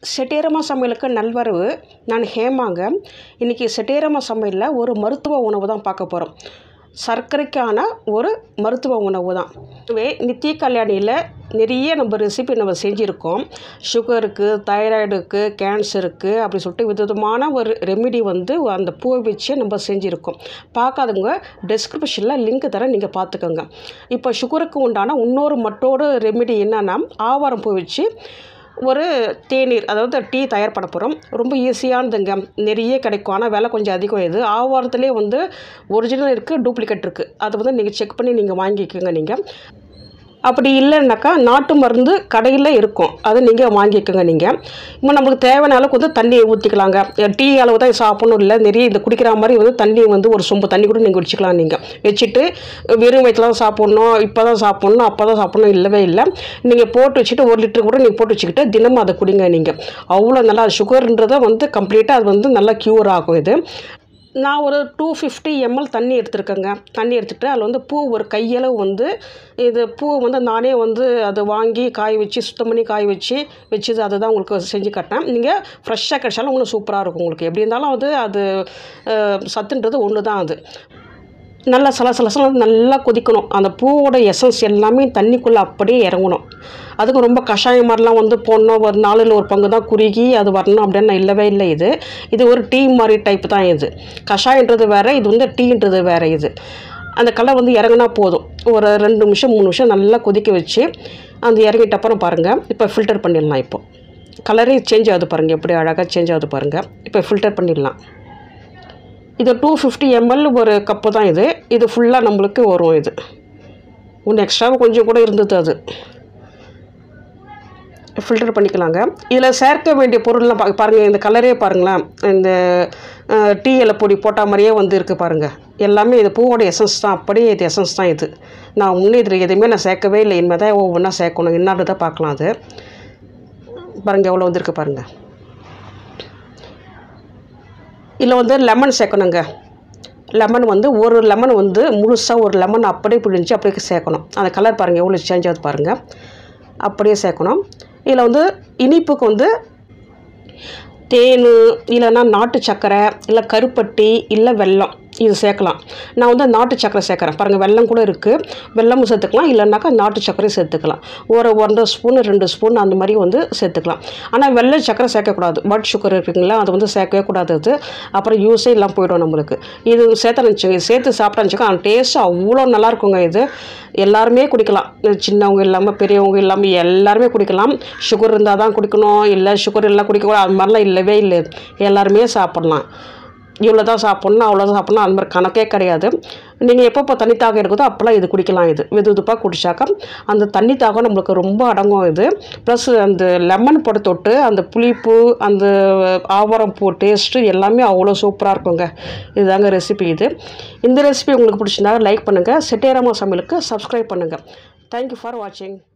செட்டேரமா சமையலுக்கு நல்வரவு நான் ஹேமாங்க இன்றைக்கி செட்டேரமா சமையலில் ஒரு மருத்துவ உணவு தான் பார்க்க போகிறோம் சர்க்கரைக்கான ஒரு மருத்துவ உணவு தான் இதுவே நித்திய கல்யாணியில் நிறைய நம்ம ரெசிபி நம்ம செஞ்சுருக்கோம் சுகருக்கு தைராய்டுக்கு கேன்சருக்கு அப்படி சொல்லிட்டு விதவிதமான ஒரு ரெமிடி வந்து அந்த பூவை வச்சு நம்ம செஞ்சுருக்கோம் பார்க்காதவங்க டிஸ்கிரிப்ஷனில் லிங்க் தரேன் நீங்கள் பார்த்துக்கோங்க இப்போ சுகருக்கு உண்டான இன்னொரு மற்றொரு ரெமிடி என்னென்னா ஆவாரம் பூ வச்சு ஒரு தேநீர் அதாவது டீ தயார் பண்ண போகிறோம் ரொம்ப ஈஸியானதுங்க நிறைய கிடைக்கும் ஆனால் விலை கொஞ்சம் அதிகம் இது ஆவாரத்துலேயே வந்து ஒரிஜினல் இருக்குது டூப்ளிகேட் இருக்குது அதை வந்து நீங்கள் செக் பண்ணி நீங்கள் வாங்கிக்கோங்க நீங்கள் அப்படி இல்லைன்னாக்கா நாட்டு மருந்து கடையில் இருக்கும் அதை நீங்கள் வாங்கிக்கோங்க நீங்கள் இப்போ நம்மளுக்கு தேவையான அளவுக்கு வந்து தண்ணி ஊற்றிக்கலாங்க டீ அளவு தான் சாப்பிடணும் இல்லை நிறைய இந்த குடிக்கிற மாதிரி வந்து தண்ணி வந்து ஒரு சொம்பு தண்ணி கூட நீங்கள் குடிச்சிக்கலாம் நீங்கள் வச்சுட்டு வெறும் வயிற்றுல தான் சாப்பிட்ணும் இப்போ தான் சாப்பிட்ணும் அப்போ தான் சாப்பிட்ணும் இல்லவே இல்லை நீங்கள் போட்டு வச்சுட்டு ஒரு லிட்டர் கூட நீங்கள் போட்டு வச்சுக்கிட்டு தினமும் அதை குடிங்க நீங்கள் அவ்வளோ நல்லா சுகர்ன்றதை வந்து கம்ப்ளீட்டாக அது வந்து நல்லா க்யூர் ஆகும் இது நான் ஒரு டூ ஃபிஃப்டி எம்எல் தண்ணி எடுத்துருக்கேங்க தண்ணி எடுத்துகிட்டு அதில் வந்து பூ ஒரு கையளவு வந்து இது பூ வந்து நானே வந்து அதை வாங்கி காய வச்சு சுத்தம் பண்ணி காய வச்சு வச்சது அதை தான் உங்களுக்கு செஞ்சு கட்டேன் நீங்கள் ஃப்ரெஷ்ஷாக கிடைச்சாலும் இன்னும் சூப்பராக இருக்கும் உங்களுக்கு எப்படி இருந்தாலும் வந்து அது அஹ், சத்துன்றது ஒன்று தான் அது நல்லா சல சல சல நல்லா கொதிக்கணும் அந்த பூவோட எசன்ஸ் எல்லாமே தண்ணிக்குள்ளே அப்படியே இறங்கணும் அதுக்கு ரொம்ப கஷாயம் மாதிரிலாம் வந்து போடணும் ஒரு நாளில் ஒரு பங்கு தான் குறுகி அது வரணும் அப்படின்னு இல்லவே இல்லை இது இது ஒரு டீ மாதிரி டைப் தான் இது கஷாயன்றது வேறு இது வந்து டீன்றது வேறு இது அந்த கலர் வந்து இறங்கினா போதும் ஒரு ரெண்டு நிமிஷம் மூணு நிமிஷம் நல்லா கொதிக்க வச்சு அந்த இறங்கிட்ட அப்புறம் பாருங்கள் இப்போ ஃபில்டர் பண்ணிடலாம் இப்போ கலரே சேஞ்ச் ஆகுது பாருங்கள் எப்படி அழகாக சேஞ்ச் ஆகுது பாருங்கள் இப்போ ஃபில்டர் பண்ணிடலாம் இது டூ ஃபிஃப்டி எம்எல் ஒரு கப்பு தான் இது இது ஃபுல்லாக நம்மளுக்கு வரும் இது ஒன்று எக்ஸ்ட்ராவாக கொஞ்சம் கூட இருந்தது அது ஃபில்டர் பண்ணிக்கலாங்க இதில் சேர்க்க வேண்டிய பொருள்லாம் பா பாருங்கள் இந்த கலரே பாருங்களேன் இந்த அஹ், டீ இலை பொடி போட்ட மாதிரியே வந்து இருக்குது பாருங்கள் எல்லாமே இது பூவோட எசன்ஸ் தான் அப்படியே இது எசன்ஸ் தான் இது நான் முன்னே இதில் எதுவுமே நான் சேர்க்கவே இல்லை இனிமேல் தான் ஒவ்வொன்றா சேர்க்கணும் என்னன்றதை பார்க்கலாம் அது பாருங்கள் எவ்வளோ வந்திருக்கு பாருங்கள் இதில் வந்து லெமன் சேர்க்கணுங்க லெமன் வந்து ஒரு லெமன் வந்து முழுசாக ஒரு லெமன் அப்படியே பிழிஞ்சு அப்படியே சேர்க்கணும் அந்த கலர் பாருங்கள் எவ்வளோ சேஞ்ச் ஆகுது பாருங்கள் அப்படியே சேர்க்கணும் இதில் வந்து இனிப்புக்கு வந்து தேன் இல்லைன்னா நாட்டு சர்க்கரை இல்லை கருப்பட்டி இல்லை வெல்லம் இது சேர்க்கலாம் நான் வந்து நாட்டு சர்க்கரை சேர்க்குறேன் பாருங்கள் வெல்லம் கூட இருக்குது வெல்லமும் சேர்த்துக்கலாம் இல்லைனாக்கா நாட்டு சர்க்கரையும் சேர்த்துக்கலாம் ஒரு ஒன்றரை ஸ்பூன் ரெண்டு ஸ்பூன் அந்த மாதிரி வந்து சேர்த்துக்கலாம் ஆனால் வெள்ளை சர்க்கரை சேர்க்கக்கூடாது பட் சுகர் இருக்குங்களா அது வந்து சேர்க்கவே கூடாது அது அப்புறம் யூஸே இல்லாமல் போயிடும் நம்மளுக்கு இது சேர்த்து சேர்த்து சாப்பிட்டாச்சுக்கா அந்த டேஸ்ட் அவ்வளோ நல்லா இருக்குங்க இது எல்லாருமே குடிக்கலாம் சின்னவங்க இல்லாமல் பெரியவங்க இல்லாமல் எல்லாருமே குடிக்கலாம் சுகர் இருந்தால் தான் குடிக்கணும் இல்லை சுகர் எல்லாம் குடிக்கக்கூடாது அது மாதிரிலாம் இல்லவே இல்லை எல்லாருமே சாப்பிட்லாம் இவ்வளோ தான் சாப்பிட்ணும் அவ்வளோ தான் சாப்பிட்ணும் அந்த மாதிரி கணக்கே கிடையாது நீங்கள் எப்பப்போ தண்ணி தாகம் இருக்குதோ அப்போல்லாம் இது குடிக்கலாம் இது வெது வெதுப்பாக குடிச்சாக்கா அந்த தண்ணி தாகம் நம்மளுக்கு ரொம்ப அடங்கும் இது ப்ளஸ் அந்த லெமன் போட்டு தொட்டு அந்த புளிப்பு அந்த ஆவாரம் பூ டேஸ்ட்டு எல்லாமே அவ்வளோ சூப்பராக இருக்குங்க இதுதாங்க ரெசிபி இது இந்த ரெசிபி உங்களுக்கு பிடிச்சிருந்தா லைக் பண்ணுங்கள் செட்டேராமா சமையலுக்கு சப்ஸ்கிரைப் பண்ணுங்கள் தேங்க்யூ ஃபார் வாட்சிங்